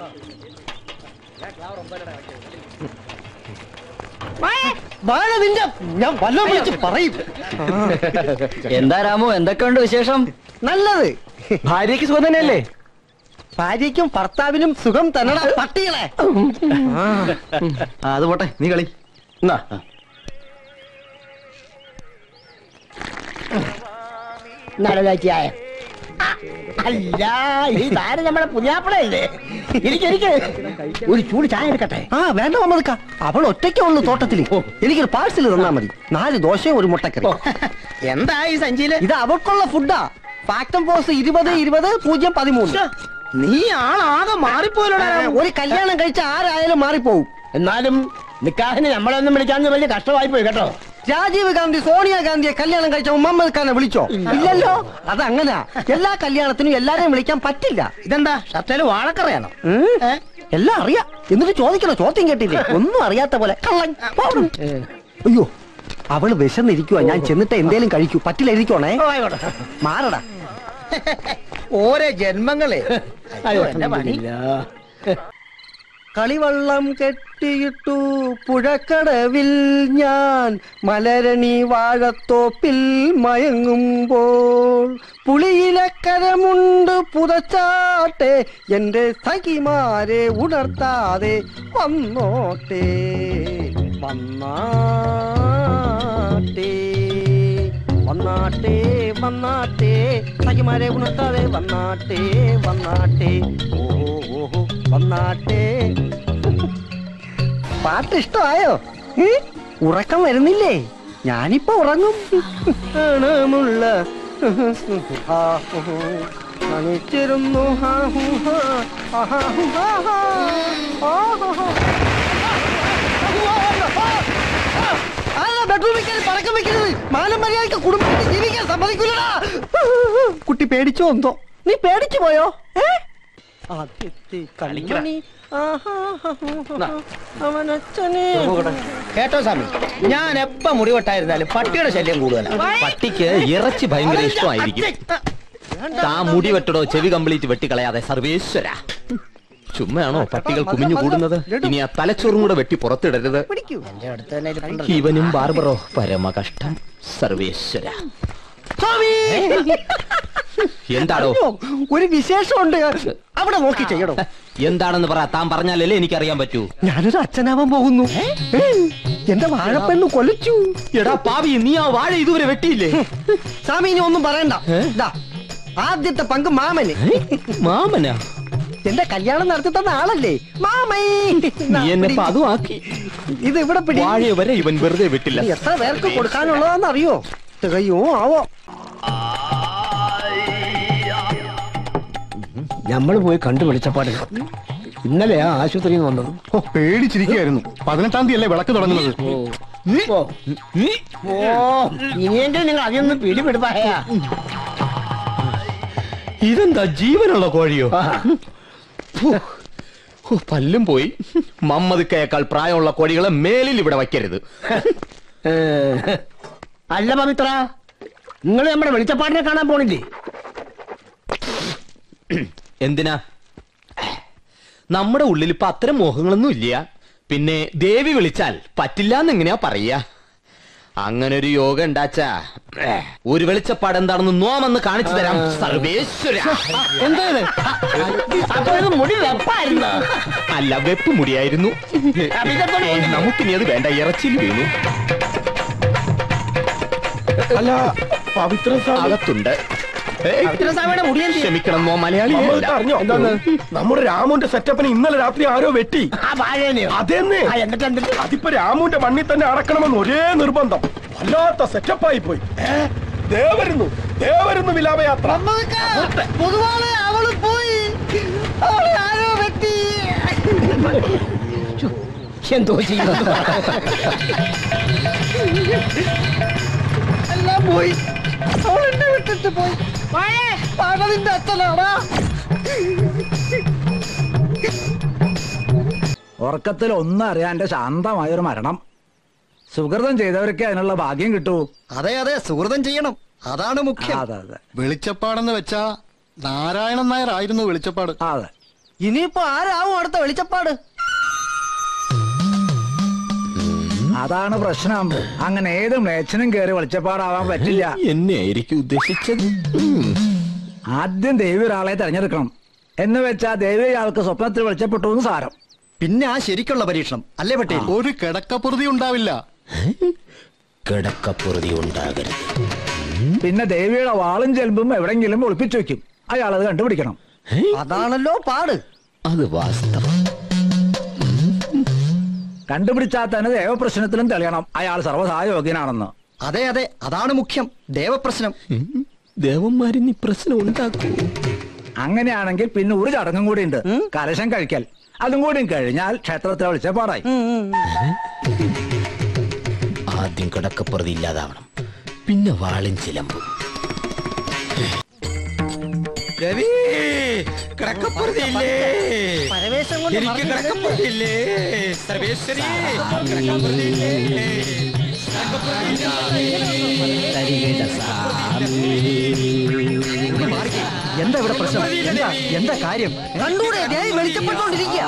വാഴ നിന്റെ ഞാൻ വല്ലതും വിളിച്ച് പറയും എന്താ രാമു എന്തൊക്കെയുണ്ട് വിശേഷം നല്ലത് ഭാര്യയ്ക്ക് സുഖം തന്നെയല്ലേ ഭാര്യയ്ക്കും ഭർത്താവിനും സുഖം തന്നട പട്ടികളെ അത് പോട്ടെ നീ കളി എന്നാ നടലാക്കിയായ അല്ല ഈ താരം നമ്മളെ പുതിയാപ്പിളയല്ലേ ഇരിക്കെ ഒരു ചൂട് ചായ എടുക്കട്ടെ ആ വേണ്ട മമ്മദ്ക്ക അവൾ ഒറ്റയ്ക്കേ ഉള്ളു തോട്ടത്തില് എനിക്കൊരു പാഴ്സൽ തന്നാ മതി നാല് ദോശയും ഒരു മുട്ടക്കറി എന്താ ഈ സഞ്ചിയില് ഇത് അവൾക്കുള്ള ഫുഡാ ഫാക്ടം പോസ് ഇരുപത് ഇരുപത് പൂജ്യം പതിമൂന്ന് നീ ആളാകെ മാറിപ്പോലോടാ ഒരു കല്യാണം കഴിച്ച ആരായാലും മാറിപ്പോവും എന്നാലും നിക്കാഹിന് നമ്മളൊന്നും വിളിക്കാന്ന് വലിയ കഷ്ടമായി പോയി കേട്ടോ രാജീവ് ഗാന്ധി സോണിയാഗാന്ധിയെ കല്യാണം കഴിച്ച മുഹമ്മദ് ഖാനെ വിളിച്ചോ ഇല്ലല്ലോ അതങ്ങനാ എല്ലാ കല്യാണത്തിനും എല്ലാരെയും വിളിക്കാൻ പറ്റില്ല ഇതെന്താ ഷർട്ടേല് വാഴക്കറയാണോ ഉം. ഏ? എല്ലാം അറിയാം എന്നിട്ട് ചോദിക്കണോ ചോദ്യം കേട്ടില്ലേ ഒന്നും അറിയാത്ത പോലെ കള്ളൻ പോടും. അയ്യോ അവള് വിശന്നിരിക്കുവാ ഞാൻ ചെന്നിട്ട് എന്തേലും കഴിക്കൂ പറ്റില്ല ഇരിക്കോണേ ഓ, ആയിക്കോട്ടെ. മാറടാ ഓരോ ജന്മങ്ങളെ അയ്യോ, എന്റെ പണി. കളിവള്ളം കെട്ടിയിട്ടു പുഴക്കടവിൽ ഞാൻ മലരണി വാഴത്തോപ്പിൽ മയങ്ങുമ്പോൾ പുളിയിലക്കരമുണ്ട് പുതച്ചാട്ടെ എന്റെ സഖിമാരെ ഉണർത്താതെ വന്നോട്ടെ വന്നാട്ടെ വന്നാട്ടെ വന്നാട്ടെ സഖിമാരെ ഉണർത്താതെ വന്നാട്ടെ വന്നാട്ടെ ഓഹോ ഓഹോ വന്നാട്ടെ പാട്ട് ഇഷ്ടമായോ ഏ? ഉറക്കം വരുന്നില്ലേ ഞാനിപ്പോ ഉറങ്ങും ആണമുള്ള അണിച്ചിരുന്നു ഹാ ഹു ഹാ, ആഹാ ഹു ഹാ ഹാ, ആഹാ ഹാ. ആരാ ബെഡ്റൂമിൽ കയറി പടക്കം വെക്കുന്നത് മാനം മര്യാദയ്ക്ക് കുടുംബത്തിൽ ജീവിക്കാൻ സമ്മതിക്കൂലടാ കുട്ടി പേടിച്ചോ എന്തോ നീ പേടിച്ചു പോയോ ഏ ആദ്യത്തെ കൺമണി ആഹാ ഹ ഹു ഹ ഹ. അവനച്ഛനെ കേട്ടോ സ്വാമി ഞാൻ എപ്പ മുടിവെട്ടായിരുന്നാലും പട്ടിയുടെ ശല്യം കൂടുതലാണ് പട്ടിക്ക് ഇറച്ചി ഭയങ്കര ഇഷ്ടമായിരിക്കും താ മുടി വെട്ടടോ ചെവി കംപ്ലീറ്റ് വെട്ടിക്കളയാതെ സർവേശ്വര ചുമ്മയാണോ പട്ടികൾ കുമിഞ്ഞു കൂടുന്നത് ഇനി ആ തലച്ചോറും കൂടെ വെട്ടി പുറത്തിടരുത് പിടിക്കൂ എന്റെ അടുത്ത് തന്നെ ഇരിപ്പുണ്ടല്ലോ. ഇവനും ബാർബറോ പരമ കഷ്ടം സർവേശ്വര സ്വാമി എന്താടോ അയ്യോ, ഒരു വിശേഷമുണ്ട് അവിടെ നോക്കി ചെയ്യണോ എന്താണെന്ന് പറ താൻ പറഞ്ഞാലല്ലേ എനിക്കറിയാൻ പറ്റൂ ഞാനൊരു അച്ഛനാവാൻ പോകുന്നു ഏ, എന്റെ വാഴപ്പെണ്ണു കൊലച്ചു എടാ പാവി നീ ആ വാഴ ഇതുവരെ വെട്ടിയില്ലേ സ്വാമി ഇനി ഒന്നും പറയണ്ട ദാ, ആദ്യത്തെ പങ്ക് മാമന് മാമനാ എന്റെ കല്യാണം നടത്തി തന്ന ആളല്ലേ മാമൈ നീ എന്നെ ഇപ്പൊ അതും ആക്കി ഇത് ഇവിടെ പിടി വാഴ വരെ ഇവൻ വെറുതെ വിട്ടില്ല ഇത് എത്ര പേർക്ക് കൊടുക്കാനുള്ളതാന്ന് അറിയോ തികയോ ആവോ നമ്മൾ പോയി കണ്ടു വിളിച്ചപ്പാട് ഇന്നലെയാ ആശുപത്രിയിൽ നിന്ന് വന്നത് ഓ പേടിച്ചിരിക്കുകയായിരുന്നു പതിനെട്ടാം തീയതി അല്ലേ വിളക്ക് തുടങ്ങുന്നത് ഓ ഓ ഇനിയെങ്കിലും നിങ്ങൾ അതിയൊന്നും പിടിപിടിപ്പായ ഇതെന്താ ജീവനുള്ള കോഴിയോ ഫു. ഹു, പല്ലും പോയി മമ്മദിക്കയേക്കാൾ പ്രായമുള്ള കോഴികളെ മേലിൽ ഇവിടെ വയ്ക്കരുത് അല്ല പവിത്ര നിങ്ങൾ നമ്മുടെ വെളിച്ചപ്പാടിനെ കാണാൻ പോണില്ലേ എന്തിനാ നമ്മുടെ ഉള്ളിൽ ഇപ്പൊ അത്തരം മോഹങ്ങളൊന്നും ഇല്ല പിന്നെ ദേവി വിളിച്ചാൽ പറ്റില്ല എന്ന് എങ്ങനെയാ പറയാ അങ്ങനെ ഒരു യോഗ ഉണ്ടാച്ചാ ഒരു വെളിച്ചപ്പാട് എന്താണെന്ന് നോമെന്ന് കാണിച്ചു തരാം സർവേശ്വര എന്താ ഇത് അപ്പൊ ഇത് മുടി വെപ്പായിരുന്നു അല്ല വെപ്പ് മുടിയായിരുന്നു നമുക്കിനി അത് വേണ്ട ഇറച്ചിൽ വീണു അല്ല പവിത്ര അകത്തുണ്ട് ഏയ്, പവിത്രസ്വാമിയുടെ മുടി എന്ത് ചെയ്യും? ക്ഷമിക്കണം നോ മലയാളി അറിഞ്ഞോ എന്താണ് നമ്മുടെ രാമുന്റെ സെറ്റപ്പിന് ഇന്നലെ രാത്രി ആരോ വെട്ടി ആ വാഴേനെയോ അതെന്നെ ആ, എന്നിട്ട് എന്നിട്ട് അതിപ്പോ രാമുന്റെ മണ്ണിൽ തന്നെ അടക്കണമെന്ന് ഒരേ നിർബന്ധം വല്ലാത്ത സെറ്റപ്പായി പോയി ഏ, ദേ വരുന്നു ദേ വരുന്നു വിലാപയാത്ര പൊതുവാളെ അവള് പോയി അവളെ ആരോ വെട്ടി എന്തോ ചെയ്യുന്നു എല്ലാം പോയി അവൾ എന്നെ വിട്ടിട്ട് പോയി പകലിന്റെ അച്ഛനാടാ ഉറക്കത്തിൽ ഒന്നും അറിയാണ്ട് ശാന്തമായൊരു മരണം സുഹൃതം ചെയ്തവർക്ക് അതിനുള്ള ഭാഗ്യം കിട്ടൂ അതെ അതെ സുഹൃതം ചെയ്യണം അതാണ് മുഖ്യം അതെ അതെ വെളിച്ചപ്പാടെന്ന് വെച്ചാ നാരായണൻ നായർ ആയിരുന്നു വെളിച്ചപ്പാട് അതെ ഇനിയിപ്പോ ആരാവും അടുത്ത വെളിച്ചപ്പാട് അതാണ് പ്രശ്നം അങ്ങനെ ഏത് മ്ലേച്ഛനും കയറി വെളിച്ചപ്പാടാവാൻ പറ്റില്ല എന്നെ ആയിരിക്കും ഉദ്ദേശിച്ചത് ഉം. ആദ്യം ദേവി ഒരാളെ തെരഞ്ഞെടുക്കണം എന്ന് വെച്ചാ ദേവി അയാൾക്ക് സ്വപ്നത്തിൽ വെളിച്ചപ്പെട്ടു എന്ന് സാരം പിന്നെ ആ ശരിക്കുള്ള പരീക്ഷണം അല്ലേ പട്ടേൽ ഒരു കിടക്കപ്പുറതി ഉണ്ടാവില്ല കിടക്കപ്പുറതി ഉണ്ടാകരുത് പിന്നെ ദേവിയുടെ വാളും ചെലമ്പും എവിടെങ്കിലും ഒളിപ്പിച്ചു വെക്കും അയാൾ അത് കണ്ടുപിടിക്കണം അതാണല്ലോ പാട് അത് വാസ്തവം കണ്ടുപിടിച്ചാൽ തന്നെ ദേവപ്രശ്നത്തിലും തെളിയണം അയാൾ സർവ്വസായോഗ്യനാണെന്ന് അതെ അതെ അതാണ് മുഖ്യം ദേവപ്രശ്നം ദേവന്മാരിന് ഈ പ്രശ്നം ഉണ്ടാക്കൂ അങ്ങനെയാണെങ്കിൽ പിന്നെ ഒരു ചടങ്ങും കൂടി ഉണ്ട് കലശം കഴിക്കൽ അതും കൂടി കഴിഞ്ഞാൽ ക്ഷേത്രത്തിൽ വെളിച്ചപ്പാടായി ആദ്യം കിടക്കപ്പുറതി ഇല്ലാതാവണം പിന്നെ വാളും ചിലമ്പും രവി കിടക്കപ്പുറതി ഇല്ലേ പരവേശം കൊണ്ട് എനിക്ക് പറഞ്ഞു കിടക്കപ്പുറതി ഇല്ലേ സർവേശ്വരി കിടക്കപ്പുറതി ഇല്ലേ എന്താ ഇവിടെ പ്രശ്നം എന്താ എന്താ കാര്യം കണ്ടൂടെ ദേവി വെളിച്ചപ്പെട്ടോണ്ടിരിക്കുക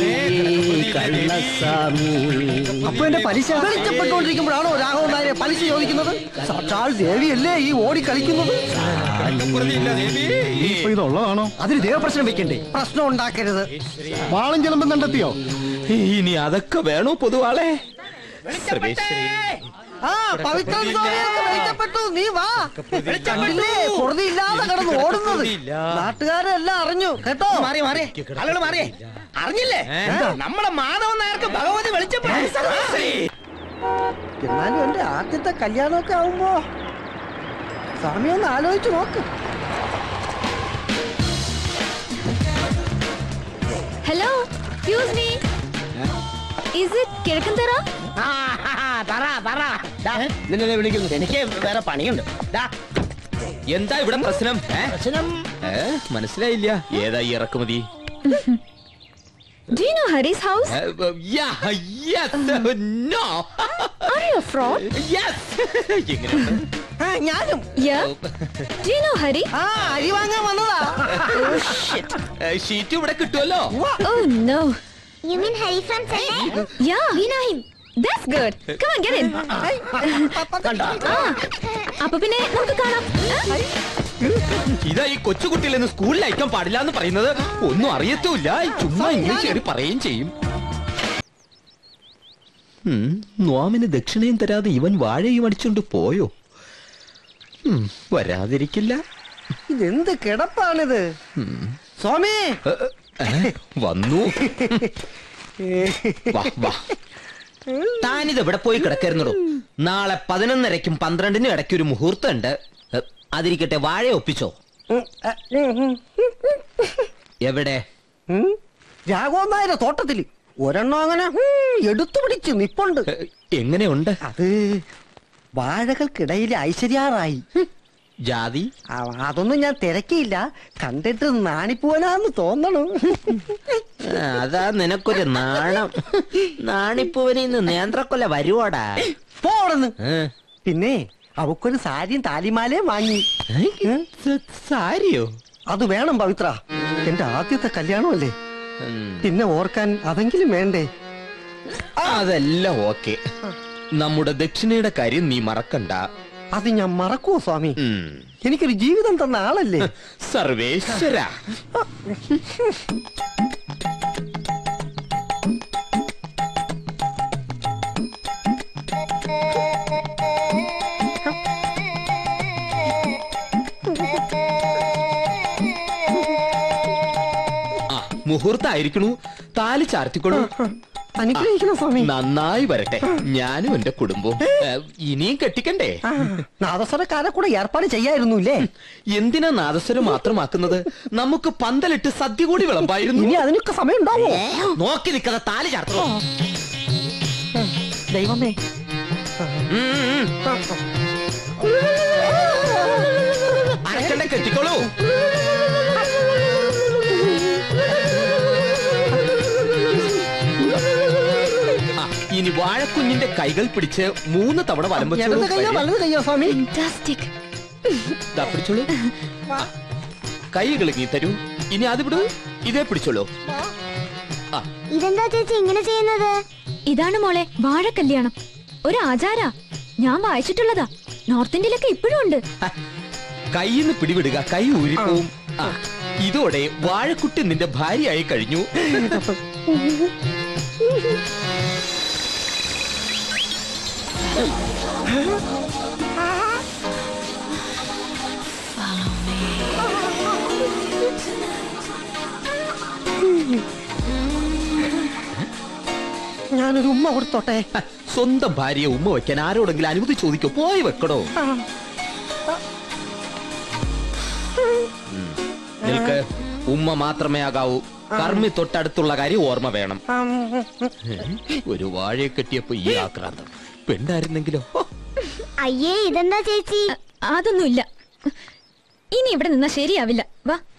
അപ്പൊ എന്റെ പലിശ വെളിച്ചപ്പെട്ടോണ്ടിരിക്കുമ്പോഴാണോ രാഘവൻ നായരെ പലിശ ചോദിക്കുന്നത് സാക്ഷാൽ ദേവിയല്ലേ ഈ ഓടി കളിക്കുന്നത് കിടക്കപ്പുറതി ഇല്ല ദേവി ഇപ്പൊ ഇതുള്ളതാണോ അതിന് ദേവപ്രശ്നം വെക്കണ്ടേ പ്രശ്നം ഉണ്ടാക്കരുത് വാളും ചിലമ്പും കണ്ടെത്തിയോ ഇനി അതൊക്കെ വേണോ പൊതുവാളെ സർവേശ്വരി ആ പവിത്രൻ സ്വാമിയൊക്കെ വെളിച്ചപ്പെട്ടു നീ വാ കണ്ടില്ലേ പൊറുതി ഇല്ലാതെ കിടന്ന് ഓടുന്നത് നാട്ടുകാരെല്ലാം അറിഞ്ഞു കേട്ടോ മാറി മാറി ആളുകൾ മാറിയേ അറിഞ്ഞില്ലേ നമ്മളെ മാധവൻ നായർക്ക് ഭഗവതി വെളിച്ചപ്പെട്ടു എന്നാലും എന്റെ ആദ്യത്തെ കല്യാണമൊക്കെ ആവുമ്പോ സ്വാമി ഒന്ന് ആലോചിച്ച് നോക്ക് hello excuse me is it കിഴക്കൻ തറ ആ, പറ പറ ദാ, നിന്നെ വിളിക്കുന്നു എനിക്ക് വേറെ പണിയുണ്ട് ദാ, എന്താ ഇവിടെ പ്രശ്നം ഏ? പ്രശ്നം ഏ? മനസ്സിലായില്ല ഏതാ ഈ ഇറക്കുമതി do you know Hari's house ഏ, yeah, yes, no. Are you a fraud Yes. എങ്ങനെയുണ്ട്? ആ, ഞാനും yeah do you know Hari ആ അരി വാങ്ങാൻ വന്നതാ ഏ, ഷീറ്റ് ഇവിടെ കിട്ടുമല്ലോ oh no You mean Hari from Chennai? Yeah we know him that's good come on get in ആ അപ്പൊ പിന്നെ നമുക്ക് കാണാം ആ? ഇതാ ഈ കൊച്ചുകുട്ടിയിൽ നിന്ന് സ്കൂളിൽ അയക്കാൻ പാടില്ല എന്ന് പറയുന്നത് ഒന്നും അറിയത്തുമില്ല ചുമ്മാ ഇംഗ്ലീഷ് കയറി പറയുകയും ചെയ്യും ഉം, നോമിന് ദക്ഷിണയും തരാതെ ഇവൻ വാഴയും അടിച്ചോണ്ട് പോയോ ഉം, വരാതിരിക്കില്ല ഇതെന്ത് കിടപ്പാണിത് സ്വാമി ഏ, ഏ, വന്നു വാ വാ താനിത് എവിടെ പോയി കിടക്കരുന്നടോ നാളെ പതിനൊന്നരയ്ക്കും പന്ത്രണ്ടിനും ഇടയ്ക്ക് ഒരു മുഹൂർത്തം ഉണ്ട് ഏ, അതിരിക്കട്ടെ വാഴ ഒപ്പിച്ചോ ഉം, ആ, ഉം, ഉം. എവിടെ ഉം. രാഘവൻ നായരുടെ തോട്ടത്തില് ഒരെണ്ണം അങ്ങനെ ഉം, എടുത്തു പിടിച്ച് നിപ്പുണ്ട് ഏ, എങ്ങനെയുണ്ട് അത് വാഴകൾക്കിടയിൽ ഐശ്വര്യാറായി ജാതി ആ, അതൊന്നും ഞാൻ തിരക്കിയില്ല കണ്ടിട്ട് നാണിപ്പോനാന്ന് തോന്നണു ആ, അതാ നിനക്കൊരു നാണം നാണിപ്പൂവനിൽ നിന്ന് നേന്ത്രക്കൊല്ല വരുവാടാ പോണെന്ന് ഏ? പിന്നെ അവക്കൊരു സാരിയും താലിമാലയും വാങ്ങി ഏ? സ- സാരിയോ അത് വേണം പവിത്ര എന്റെ ആദ്യത്തെ കല്യാണമല്ലേ ഉം. പിന്നെ ഓർക്കാൻ അതെങ്കിലും വേണ്ടേ അതെല്ലാം ഓക്കെ നമ്മുടെ ദക്ഷിണയുടെ കാര്യം നീ മറക്കണ്ട അത് ഞാൻ മറക്കുവോ സ്വാമി ഉം. എനിക്കൊരു ജീവിതം തന്ന ആളല്ലേ സർവേശ്വര ആ മുഹൂർത്തായിരിക്കണു താലി ചാർത്തിക്കൊള്ളൂ അനുഗ്രഹിക്കണം സ്വാമി നന്നായി വരട്ടെ ഞാനും എന്റെ കുടുംബവും ഏ, ഇനിയും കെട്ടിക്കണ്ടേ ആ, നാദസ്വരക്കാരെ കൂടെ ഏർപ്പാട് ചെയ്യായിരുന്നു ഇല്ലേ എന്തിനാ നാദസ്വരം മാത്രമാക്കുന്നത് നമുക്ക് പന്തലിട്ട് സദ്യ കൂടി വിളമ്പായിരുന്നു ഇനി അതിനൊക്കെ സമയം ഉണ്ടാവോ നോക്കി നിൽക്കാതെ താലി ചാർത്തോ ദൈവമേ അരക്കണ്ട കെട്ടിക്കോളൂ ആ, ഇനി വാഴക്കുഞ്ഞിന്റെ കൈകൾ പിടിച്ച് മൂന്ന് തവണ വലം ഇടത് കയ്യോ വെച്ചോളൂ വലത് കയ്യോ സ്വാമി Fantastic. ദാ പിടിച്ചോളൂ ആ, കൈകൾ നീ തരൂ ഇനി അത് വിടൂ ഇതേ പിടിച്ചോളൂ ആ ഇതെന്താ ചേച്ചി ഇങ്ങനെ ചെയ്യുന്നത് ഇതാണ് മോളെ വാഴ കല്യാണം ഒരു ആചാരാ ഞാൻ വായിച്ചിട്ടുള്ളതാ നോർത്ത് ഇന്ത്യയിലൊക്കെ ഇപ്പോഴും ഉണ്ട് കൈന്ന് പിടിവിടുക കൈ ഊരിപ്പോവും ആ ഇതോടെ വാഴക്കുട്ടി നിന്റെ ഭാര്യയായി കഴിഞ്ഞു ഞാനൊരു ഉമ്മ കൊടുത്തോട്ടെ ഹ, സ്വന്തം ഭാര്യയെ ഉമ്മ വെക്കാൻ ആരോടെങ്കിലും അനുമതി ചോദിക്കോ പോയി വെക്കടോ ഉം. നിൽക്ക് ഉമ്മ മാത്രമേ ആകാവൂ കർമ്മി തൊട്ടടുത്തുള്ള കാര്യം ഓർമ്മ വേണം ഒരു വാഴയെ കെട്ടിയപ്പോ ഈ ആക്രാന്തം പെണ്ണായിരുന്നെങ്കിലോ ഹോ. അയ്യേ ഇതെന്താ ചേച്ചി അ- അതൊന്നുമില്ല ഇനി ഇവിടെ നിന്നാ ശരിയാവില്ല വാ